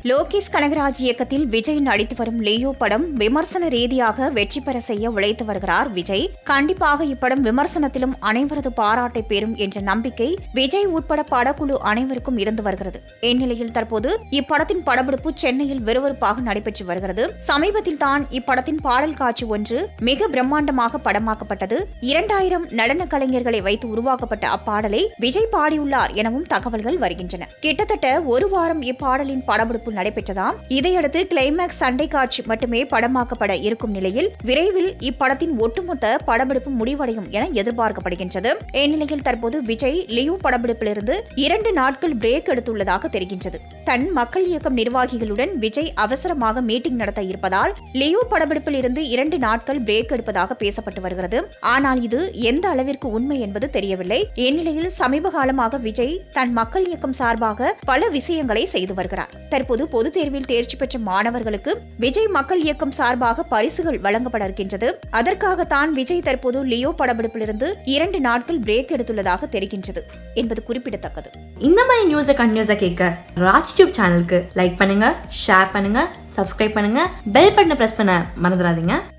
லோகேஷ் கனகராஜ் இயக்கத்தில் விஜய் நடித்து வரும் லியோ படம் விமர்சன ரீதியாக வெற்றி பெற செய்ய உழைத்து வருகிறார் விஜய் கண்டிப்பாக இப்படம் விமர்சனத்திலும் அனைவரது பாராட்டை பெறும் என்ற நம்பிக்கை விஜய் உட்பட படக்குழு அனைவருக்கும் இருந்து வருகிறது இந்நிலையில் தற்போது இப்படத்தின் படப்பிடிப்பு சென்னையில் விறுவிறுப்பாக நடைபெற்று வருகிறது சமீபத்தில் தான் இப்படத்தின் பாடல் காட்சி ஒன்று மிக பிரம்மாண்டமாக படமாக்கப்பட்டது இரண்டாயிரம் நடன கலைஞர்களை வைத்து உருவாக்கப்பட்ட அப்பாடலை விஜய் பாடியுள்ளார் எனவும் தகவல்கள் வருகின்றன கிட்டத்தட்ட ஒரு வாரம் இப்பாடலின் படப்பிடிப்பு நடைபெற்றதாம் இதையடுத்து கிளைமேக்ஸ் சண்டை காட்சி மட்டுமே படமாக்கப்பட இருக்கும் நிலையில் விரைவில் இப்படத்தின் ஒட்டுமொத்த படப்பிடிப்பு முடிவடையும் என எதிர்பார்க்கப்படுகின்றது இந்நிலையில் தற்போது விஜய் லியோ படப்பிடிப்பிலிருந்து இரண்டு நாட்கள் பிரேக் எடுத்துள்ளதாக தெரிகின்றது தன் மக்கள் இயக்கம் நிர்வாகிகளுடன் விஜய் அவசரமாக மீட்டிங் நடத்த இருப்பதால் லியோ படப்பிடிப்பில் இருந்து இரண்டு நாட்கள் பிரேக் எடுப்பதாக பேசப்பட்டு வருகிறது ஆனால் இது எந்த அளவிற்கு உண்மை என்பது தெரியவில்லை இந்நிலையில் சமீப காலமாக விஜய் தன் மக்கள் இயக்கம் சார்பாக பல விஷயங்களை செய்து வருகிறார் தற்போது பொதுத் தேர்வில் தேர்ச்சி பெற்ற மாணவர்களுக்கு விஜய் மக்கள் இயக்கம் சார்பாக பரிசுகள் வழங்கப்பட இருக்கின்றது அதற்காகத்தான் விஜய் தற்போது லியோ படப்பிடிப்பிலிருந்து இரண்டு நாட்கள் பிரேக் எடுத்துள்ளதாக தெரிகின்றது என்பது குறிப்பிடத்தக்கது இந்த மாதிரி நியூஸை கண்டினியூஸாக கேட்க ராஜ் டியூப் சேனலுக்கு லைக் பண்ணுங்க ஷேர் பண்ணுங்க சப்ஸ்கிரைப் பண்ணுங்க பெல் பட்டனை ப்ரெஸ் பண்ண மறந்துடாதீங்க